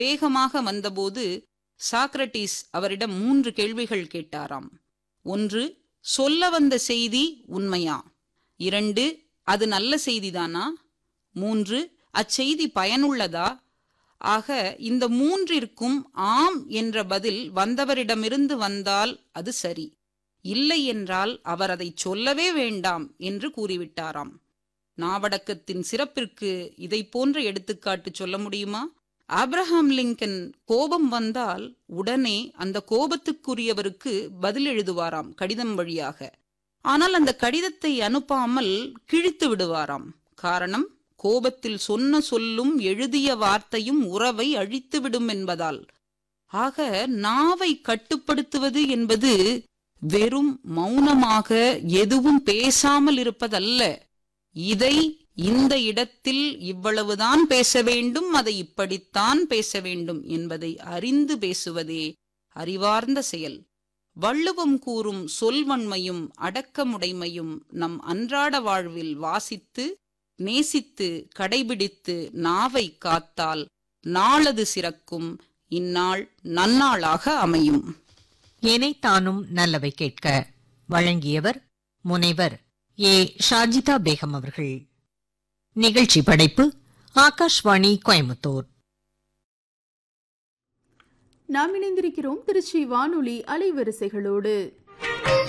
வேகமாக வந்தபோது சாக்ரட்டிஸ் அவரிடம் மூன்று கேள்விகள் கேட்டாராம் ஒன்று சொல்ல வந்த செய்தி உண்மையா இரண்டு அது நல்ல செய்திதானா மூன்று அச்செய்தி பயனுள்ளதா ஆக இந்த மூன்றிற்கும் ஆம் என்ற பதில் வந்தவரிடமிருந்து வந்தால் அது சரி இல்லை என்றால் அவர் அதை சொல்லவே வேண்டாம் என்று கூறிவிட்டாராம் நாவடக்கத்தின் சிறப்பிற்கு இதை போன்ற எடுத்துக்காட்டு சொல்ல முடியுமா ஆப்ரஹாம் லிங்கன் கோபம் வந்தால் உடனே அந்த கோபத்துக்குரியவருக்கு பதில் எழுதுவாராம் கடிதம் வழியாக ஆனால் அந்த கடிதத்தை அனுப்பாமல் கிழித்து விடுவாராம் காரணம் கோபத்தில் சொன்ன சொல்லும் எழுதிய வார்த்தையும் உறவை அழித்துவிடும் என்பதால் ஆக நாவை கட்டுப்படுத்துவது என்பது வெறும் மௌனமாக எதுவும் பேசாமல் இருப்பதல்ல இதை இந்த இடத்தில் இவ்வளவுதான் பேச வேண்டும் அதை இப்படித்தான் பேச வேண்டும் என்பதை அறிந்து பேசுவதே அறிவார்ந்த செயல் வள்ளுவம் கூறும் சொல்வன்மையும் அடக்கமுடைமையும் நம் அன்றாட வாழ்வில் வாசித்து நேசித்து கடைபிடித்து நாவை காத்தால் நாளது சிறக்கும் இந்நாள் நன்னாளாக அமையும் எனைத்தானும் நல்லவை கேட்க வழங்கியவர் முனைவர் ஏ ஷாஜிதா பேகம் அவர்கள் நிகழ்ச்சி படைப்பு ஆகாஷ்வாணி கோயம்புத்தூர் நாம் இணைந்திருக்கிறோம் திருச்சி வானொலி அலைவரிசைகளோடு